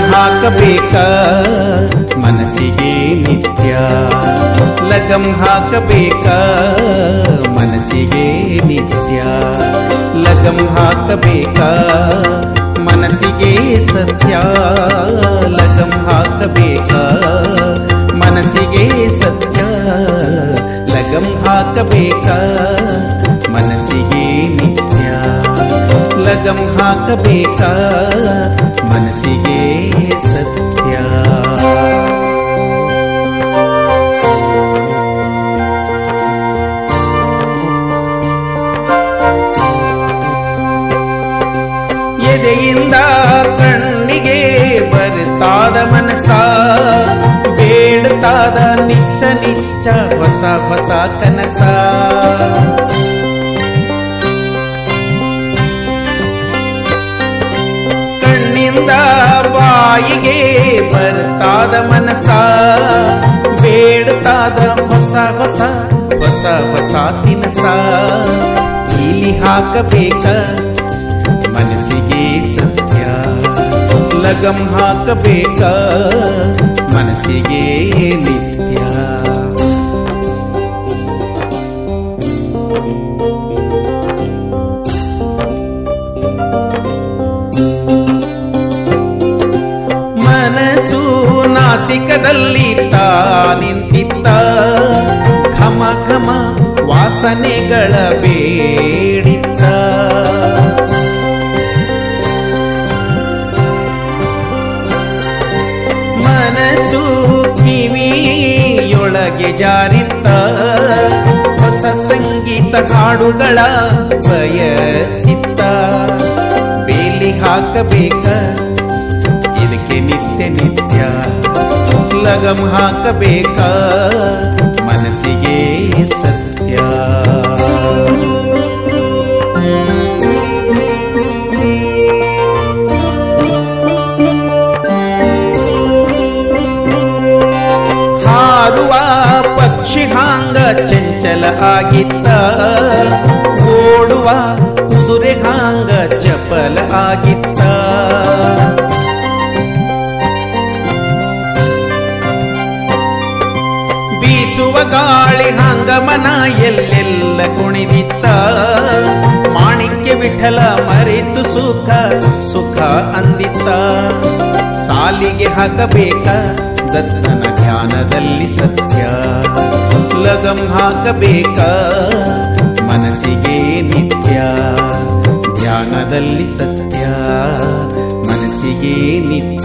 ಹಾಕಬೇಕ ಮನಸ್ಸಿಗೆ ನಿತ್ಯ ಲಗಂ ಹಾಕಬೇಕ ಮನಸ್ಸಿಗೆ ನಿತ್ಯ ಲಗಂ ಹಾಕಬೇಕ ಮನಸ್ಸಿಗೆ ಸತ್ಯ ಲಗಂ ಹಾಕಬೇಕ ಮನಸ್ಸಿಗೆ ಸತ್ಯ ಲಗಂ ಹಾಕಬೇಕ ಮನಸ್ಸಿಗೆ ನಿತ್ಯ ಲಗಂ ಹಾಕಬೇಕ ಮನಸ್ಸಿಗೆ ಸತ್ಯ ಎದೆಯಿಂದ ಕಣ್ಣಿಗೆ ಬರ್ತಾದ ಮನಸ ಬೇಡ್ತಾದ ನಿಚ್ಚ ನಿಚ್ಚ ಹೊಸ ಹೊಸ ಕನಸ ಕಣ್ಣಿಂದ ಬಾಯಿಗೆ ಬರ್ತಾದ ಮನಸ ಬೇಡ್ತಾದ ಹೊಸ ಹೊಸ ಹೊಸ ಹೊಸ ತಿನಸ ಇಲ್ಲಿ ಹಾಕಬೇಕ ಮನಸ್ಸಿಗೆ ಸತ್ಯ ಲಗಂ ಹಾಕಬೇಕ ಮನಸ್ಸಿಗೆ ನಿತ್ಯ ಮನಸ್ಸು ನಾಸಿಕದಲ್ಲಿ ತಾ ನಿಂತಿತ್ತ ಘಮ ಘಮ ವಾಸನೆಗಳ ಬೇಡಿತ್ತ ಮನಸ್ಸು ಕಿವಿಯೊಳಗೆ ಜಾರಿತ್ತ ಹೊಸ ಸಂಗೀತ ಹಾಡುಗಳ ಬಯಸಿತ್ತ ಬೇಲಿ ಹಾಕಬೇಕ ಇದಕ್ಕೆ ನಿತ್ಯ ನಿತ್ಯ ಲಗಂ ಹಾಕಬೇಕ ಮನಸ್ಸಿಗೆ ಸತ್ಯ ಹಾರುವ ಪಕ್ಷಿ ಹಾಂಗ ಚಂಚಲ ಆಗಿತ್ತ ಓಡುವ ಕುದುರೆ ಹಾಂಗ ಚಪಲ ಆಗಿತ್ತ ಬೀಸುವ ಗಾಳಿ ಹಂಗಮನ ಎಲ್ಲೆಲ್ಲ ಕುಣಿದಿತ್ತ ಮಾಣಿಕ್ಯ ವಿಠಲ ಮರೆತು ಸುಖ ಸುಖ ಅಂದಿತ್ತ ಸಾಲಿಗೆ ಹಾಕಬೇಕ ದತ್ತನ ಧ್ಯಾನದಲ್ಲಿ ಸತ್ಯ ಲಗಂ ಹಾಕಬೇಕ ಮನಸ್ಸಿಗೆ ನಿತ್ಯ ಧ್ಯಾನದಲ್ಲಿ ಸತ್ಯ ಮನಸ್ಸಿಗೆ ನಿತ್ಯ